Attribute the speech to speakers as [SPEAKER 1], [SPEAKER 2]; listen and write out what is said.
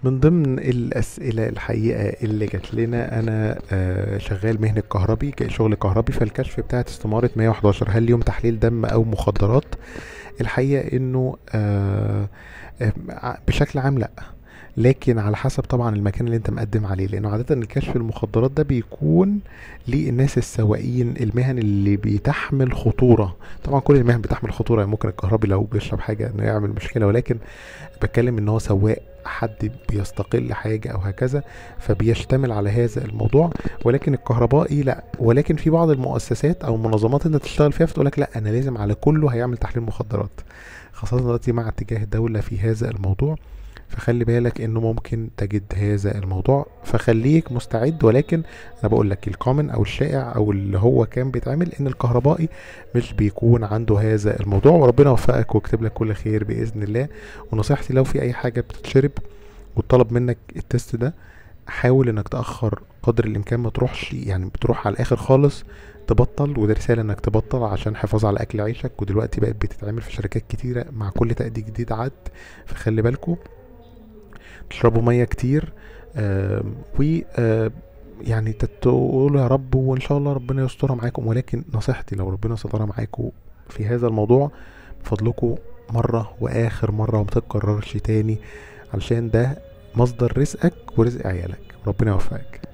[SPEAKER 1] من ضمن الأسئلة الحقيقة اللي جات لنا أنا آه، شغال مهنة كهربي ك- شغل كهربي فالكشف بتاعت استمارة 111 هل ليهم تحليل دم أو مخدرات الحقيقة إنه آه، آه، ع- بشكل عام لأ لكن على حسب طبعا المكان اللي انت مقدم عليه لانه عادة الكشف المخدرات ده بيكون للناس السواقين المهن اللي بتحمل خطورة طبعا كل المهن بتحمل خطورة يعني ممكن الكهربي لو بيشرب حاجة انه يعمل مشكلة ولكن بتكلم ان هو سواق حد بيستقل حاجة او هكذا فبيشتمل على هذا الموضوع ولكن الكهربائي لا ولكن في بعض المؤسسات او المنظمات انت تشتغل فيها فتقول لك لا انا لازم على كله هيعمل تحليل مخدرات خاصة دلوقتي مع اتجاه الدولة في هذا الموضوع فخلي بالك انه ممكن تجد هذا الموضوع فخليك مستعد ولكن انا بقول لك الكومن او الشائع او اللي هو كان بيتعمل ان الكهربائي مش بيكون عنده هذا الموضوع وربنا يوفقك ويكتب لك كل خير باذن الله ونصيحتي لو في اي حاجه بتتشرب وطلب منك التست ده حاول انك تاخر قدر الامكان ما تروحش يعني بتروح على الاخر خالص تبطل وده رساله انك تبطل عشان حفاظ على اكل عيشك ودلوقتي بقت بتتعمل في شركات كتيره مع كل تأدي جديد عد فخلي بالكم تشربوا ميه كتير آم، و آم، يعني تقولوا يا رب وان شاء الله ربنا يسترها معاكم ولكن نصيحتي لو ربنا سترها معاكم في هذا الموضوع بفضلكم مرة واخر مرة وما تتكررش تاني علشان ده مصدر رزقك ورزق عيالك ربنا يوفقك